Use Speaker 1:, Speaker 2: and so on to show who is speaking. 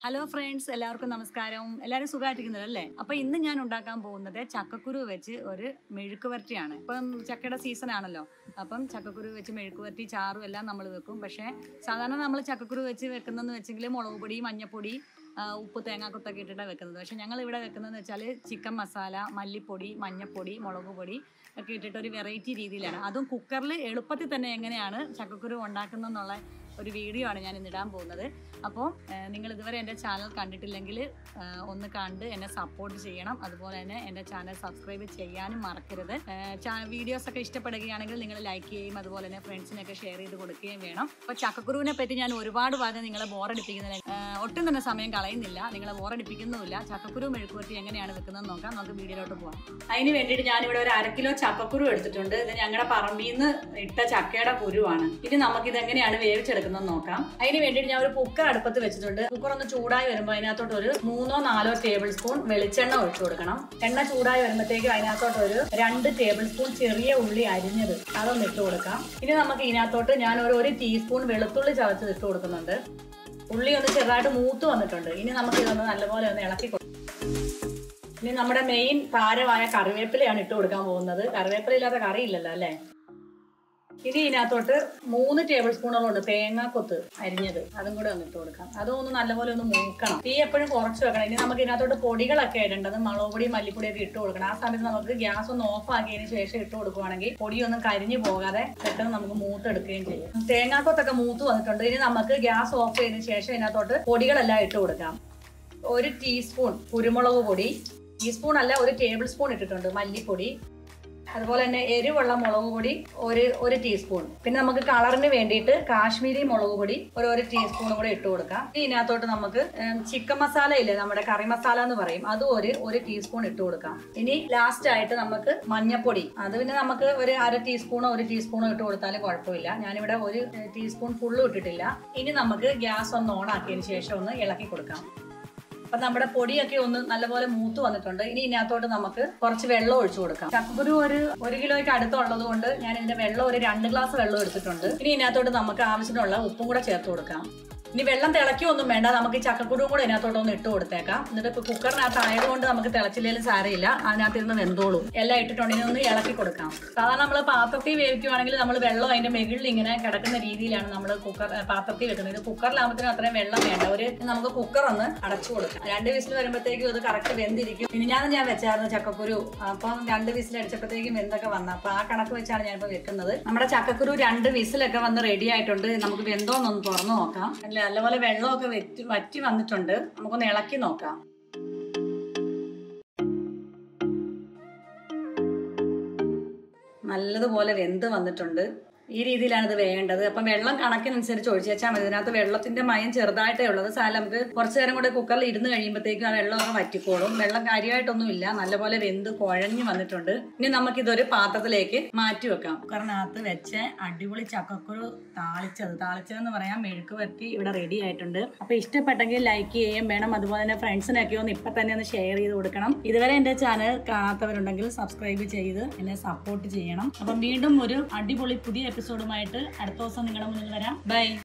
Speaker 1: hello friends എല്ലാവർക്കും നമസ്കാരം എല്ലാവരും സുഖമായിട്ടിരിക്കുന്നത് അല്ലേ അപ്പൊ ഇന്ന് ഞാൻ ഉണ്ടാക്കാൻ പോകുന്നത് ചക്കക്കുരു വെച്ച് ഒരു മെഴുക്ക് വരട്ടിയാണ് ഇപ്പം ചക്കയുടെ സീസൺ ആണല്ലോ അപ്പം ചക്കക്കുരു വെച്ച് മെഴുക്ക് വരട്ടി ചാറും എല്ലാം നമ്മൾ വെക്കും പക്ഷേ സാധാരണ നമ്മൾ ചക്കക്കുരു വെച്ച് വെക്കുന്നതെന്ന് വെച്ചെങ്കിൽ മുളക് പൊടി മഞ്ഞപ്പൊടി ആ, ഉപ്പ് തേങ്ങാക്കൊത്തൊക്കെ ഇട്ടിട്ടാണ് വെക്കുന്നത് പക്ഷെ ഞങ്ങൾ ഇവിടെ വെക്കുന്നതെന്ന് വെച്ചാൽ ചിക്കൻ മസാല മല്ലിപ്പൊടി മഞ്ഞപ്പൊടി മുളക് പൊടി ഒക്കെ ഇട്ടിട്ട് ഒരു വെറൈറ്റി രീതിയിലാണ് അതും കുക്കറിൽ എളുപ്പത്തിൽ തന്നെ എങ്ങനെയാണ് ചക്കക്കുരു ഉണ്ടാക്കുന്നതെന്നുള്ള ഒരു വീഡിയോ ആണ് ഞാൻ ഇന്ന് ഇടാൻ പോകുന്നത് അപ്പോൾ നിങ്ങൾ ഇതുവരെ എൻ്റെ ചാനൽ കണ്ടിട്ടില്ലെങ്കിൽ ഒന്ന് കണ്ട് എന്നെ സപ്പോർട്ട് ചെയ്യണം അതുപോലെ തന്നെ എൻ്റെ ചാനൽ സബ്സ്ക്രൈബ് ചെയ്യാനും മറക്കരുത് വീഡിയോസ് ഒക്കെ ഇഷ്ടപ്പെടുകയാണെങ്കിൽ നിങ്ങൾ ലൈക്ക് ചെയ്യും അതുപോലെ തന്നെ ഫ്രണ്ട്സിനൊക്കെ ഷെയർ ചെയ്ത് കൊടുക്കുകയും വേണം അപ്പോൾ ചക്കക്കുരുവിനെ പറ്റി ഞാൻ ഒരുപാട് ഭാഗം നിങ്ങളെ ബോറടിപ്പിക്കുന്നില്ല ഏഹ് ഒട്ടും തന്നെ സമയം കളയുന്നില്ല നിങ്ങളെ ബോറടിപ്പിക്കുന്നുമില്ല ചക്കക്കുരു മെഴുക്കുവരട്ടി എങ്ങനെയാണ് വെക്കുന്നത് നോക്കാം നമുക്ക് വീഡിയോയിലോട്ട് പോകാം അതിന് വേണ്ടിയിട്ട് ഞാനിവിടെ ഒരു അര കിലോ ചക്കക്കുരു എടുത്തിട്ടുണ്ട് ഇത് ഞങ്ങളുടെ പറമ്പിൽ നിന്ന് ഇട്ട ചക്കയുടെ കുരുവാണ് ഇനി നമുക്ക് ഇത് എങ്ങനെയാണ് വേവിച്ചെടുക്കുന്നത് നോക്കാം അതിന് വേണ്ടിയിട്ട് ഞാൻ ഒരു കുക്കർ അടുപ്പത്ത് വെച്ചിട്ടുണ്ട് കുക്കർ ഒന്ന് ചൂടായി വരുമ്പോൾ അതിനകത്തോട്ട് ഒരു മൂന്നോ നാലോ ടേബിൾ സ്പൂൺ വെളിച്ചെണ്ണ ഒഴിച്ചു കൊടുക്കണം എണ്ണ ചൂടായി വരുമ്പോഴത്തേക്ക് അതിനകത്തോട്ട് ഒരു രണ്ട് ടേബിൾ സ്പൂൺ ചെറിയ ഉള്ളി അരിഞ്ഞത് അതൊന്ന് ഇട്ട് കൊടുക്കാം ഇനി നമുക്ക് ഇതിനകത്തോട്ട് ഞാൻ ഒരു ഒരു ടീസ്പൂൺ വെളുത്തുള്ളി ചതച്ചത് ഇട്ട് കൊടുക്കുന്നുണ്ട് ഉള്ളി ഒന്ന് ചെറുതായിട്ട് മൂത്ത് വന്നിട്ടുണ്ട് ഇനി നമുക്ക് ഇതൊന്ന് നല്ലപോലെ ഒന്ന് ഇളക്കി കൊടുക്കാം ഇനി നമ്മുടെ മെയിൻ താരമായ കറിവേപ്പിലയാണ് ഇട്ട് കൊടുക്കാൻ പോകുന്നത് കറിവേപ്പില ഇല്ലാത്ത കറി ഇല്ലല്ലോ അല്ലേ ഇനി ഇതിനകത്തോട്ട് മൂന്ന് ടേബിൾ സ്പൂണോളം ഉണ്ട് തേങ്ങാക്കൊത്ത് അരിഞ്ഞത് അതും കൂടെ ഒന്ന് ഇട്ട് കൊടുക്കാം അതും ഒന്ന് നല്ലപോലെ ഒന്ന് മൂക്കണം തീ എപ്പോഴും കുറച്ച് വെക്കണം ഇനി നമുക്ക് ഇതിനകത്തോട്ട് പൊടികളൊക്കെ ഇടേണ്ടത് മുളക് പൊടി മല്ലിപ്പൊടി ഒക്കെ ഇട്ട് കൊടുക്കണം ആ സമയത്ത് നമുക്ക് ഗ്യാസ് ഒന്ന് ഓഫ് ആക്കിയതിന് ശേഷം ഇട്ട് കൊടുക്കുവാണെങ്കിൽ പൊടിയൊന്നും കരിഞ്ഞു പോകാതെ പെട്ടെന്ന് നമുക്ക് മൂത്തെടുക്കുകയും ചെയ്യും തേങ്ങാക്കൊത്തൊക്കെ മൂത്ത് വന്നിട്ടുണ്ട് ഇനി നമുക്ക് ഗ്യാസ് ഓഫ് ചെയ്തതിന് ശേഷം ഇതിനകത്തോട്ട് പൊടികളെല്ലാം ഇട്ട് കൊടുക്കാം ഒരു ടീസ്പൂൺ കുരുമുളക് പൊടി ടീസ്പൂൺ അല്ല ഒരു ടേബിൾ സ്പൂൺ ഇട്ടിട്ടുണ്ട് മല്ലിപ്പൊടി അതുപോലെ തന്നെ എരിവുള്ള മുളക് പൊടി ഒരു ഒരു ടീസ്പൂൺ പിന്നെ നമുക്ക് കളറിന് വേണ്ടിയിട്ട് കാശ്മീരി മുളക് പൊടി ഒരു ഒരു ടീസ്പൂണും കൂടെ ഇട്ട് കൊടുക്കാം ഇനി ഇതിനകത്തോട്ട് നമുക്ക് ഉം, ചിക്കൻ മസാല ഇല്ലേ നമ്മുടെ കറി മസാല എന്ന് പറയും അതും ഒരു ഒരു ടീസ്പൂൺ ഇട്ട് കൊടുക്കാം ഇനി ലാസ്റ്റ് ആയിട്ട് നമുക്ക് മഞ്ഞപ്പൊടി അത് പിന്നെ നമുക്ക് ഒരു അര ടീസ്പൂണോ ഒരു ടീസ്പൂണോ ഇട്ട് കൊടുത്താലും കുഴപ്പമില്ല ഞാനിവിടെ ഒരു ഏഹ്, ടീസ്പൂൺ ഫുള്ളും ഇട്ടിട്ടില്ല ഇനി നമുക്ക് ഗ്യാസ് ഒന്ന് ഓൺ ആക്കിയതിന് ശേഷം ഒന്ന് ഇളക്കി കൊടുക്കാം അപ്പൊ നമ്മുടെ പൊടിയൊക്കെ ഒന്ന് നല്ലപോലെ മൂത്ത് വന്നിട്ടുണ്ട് ഇനി ഇതിനകത്തോട്ട് നമുക്ക് കുറച്ച് വെള്ളം ഒഴിച്ചു കൊടുക്കാം ചക്കക്കുരു ഒരു ഒരു കിലോയ്ക്ക് അടുത്തുള്ളത് കൊണ്ട് ഞാൻ ഇതിന്റെ വെള്ളം ഒരു രണ്ട് ഗ്ലാസ് വെള്ളം എടുത്തിട്ടുണ്ട് ഇനി ഇതിനകത്തോട്ട് നമുക്ക് ആവശ്യത്തിനുള്ള ഉപ്പും കൂടെ ചേർത്ത് കൊടുക്കാം ഇനി വെള്ളം തിളയ്ക്കൊന്നും വേണ്ട നമുക്ക് ഈ ചക്കക്കുരുവും കൂടെ ഇതിനകത്തോട്ട് ഒന്ന് ഇട്ട് കൊടുത്തേക്കാം എന്നിട്ട് ഇപ്പൊ കുക്കറിനകത്ത് ആയതുകൊണ്ട് നമുക്ക് തിളച്ചില്ലെങ്കിലും സാരമില്ല അതിനകത്ത് ഇരുന്ന് വെന്തോളും എല്ലാം ഇട്ടിട്ടുണ്ട് ഇനി ഒന്ന് ഇളക്കി കൊടുക്കാം സാധാരണ നമ്മൾ പാത്രത്തിൽ വേവിക്കുവാണെങ്കിൽ നമ്മൾ വെള്ളം അതിന്റെ മുകളിൽ ഇങ്ങനെ കിടക്കുന്ന രീതിയിലാണ് നമ്മൾ കുക്കർ ഏ, പാത്രത്തിൽ വെക്കുന്നത് ഇത് കുക്കറിലാകുമ്പോഴത്തേനും അത്രയും വെള്ളം വേണ്ട ഒരു നമുക്ക് കുക്കർ ഒന്ന് അടച്ചു കൊടുക്കാം രണ്ട് വിസിൽ വരുമ്പോഴത്തേക്കും ഇത് കറക്റ്റ് വെന്തിരിക്കും പിന്നെ ഞാൻ ഞാൻ വെച്ചായിരുന്നു ചക്കക്കുരു അപ്പം രണ്ട് വിസിൽ അടിച്ചപ്പോഴത്തേക്കും വെന്തൊക്കെ വന്ന അപ്പൊ ആ കണക്ക് വെച്ചാണ് ഞാനിപ്പോ വെക്കുന്നത് നമ്മുടെ ചക്കക്കുരു രണ്ട് വിസിലൊക്കെ വന്ന് റെഡി ആയിട്ടുണ്ട് നമുക്ക് വെന്തോന്നൊന്ന് തുറന്നു നോക്കാം അല്ല നല്ലപോലെ വെള്ളമൊക്കെ വെറ്റി വറ്റി വന്നിട്ടുണ്ട് നമുക്കൊന്ന് ഇളക്കി നോക്കാം നല്ലതുപോലെ വെന്ത് വന്നിട്ടുണ്ട് ഈ രീതിയിലാണ് ഇത് വേണ്ടത് അപ്പം വെള്ളം കണക്കിനനുസരിച്ച് ഒഴിച്ചാൽ മതി ഇതിനകത്ത് വെള്ളത്തിന്റെ മയം ചെറുതായിട്ടേ ഉള്ളത് സാല നമുക്ക് കുറച്ചു നേരം കൂടെ കുക്കറിൽ ഇരുന്ന് കഴിയുമ്പോഴത്തേക്കും ആ വെള്ളമൊക്കെ വറ്റിക്കോളും വെള്ളം കാര്യമായിട്ടൊന്നും ഇല്ല നല്ലപോലെ വെന്ത് കുഴഞ്ഞു വന്നിട്ടുണ്ട് ഇനി നമുക്കിതൊരു പാത്രത്തിലേക്ക് മാറ്റി വെക്കാം കുക്കറിനകത്ത് വെച്ച് അടിപൊളി ചക്കക്കുരു താളിച്ചത് താളിച്ചതെന്ന് പറയാൻ മെഴുക്ക് വരട്ടി ഇവിടെ റെഡി ആയിട്ടുണ്ട് അപ്പൊ ഇഷ്ടപ്പെട്ടെങ്കിൽ ലൈക്ക് ചെയ്യുകയും വേണം അതുപോലെ തന്നെ ഫ്രണ്ട്സിനൊക്കെ ഒന്ന് ഇപ്പൊ തന്നെ ഒന്ന് ഷെയർ ചെയ്ത് കൊടുക്കണം ഇതുവരെ എന്റെ ചാനൽ കാണാത്തവരുണ്ടെങ്കിൽ സബ്സ്ക്രൈബ് ചെയ്ത് എന്നെ സപ്പോർട്ട് ചെയ്യണം അപ്പം വീണ്ടും ഒരു അടിപൊളി പുതിയ എപ്പിസോഡുമായിട്ട് അടുത്ത ദിവസം നിങ്ങളുടെ മുന്നിൽ വരാം ബൈ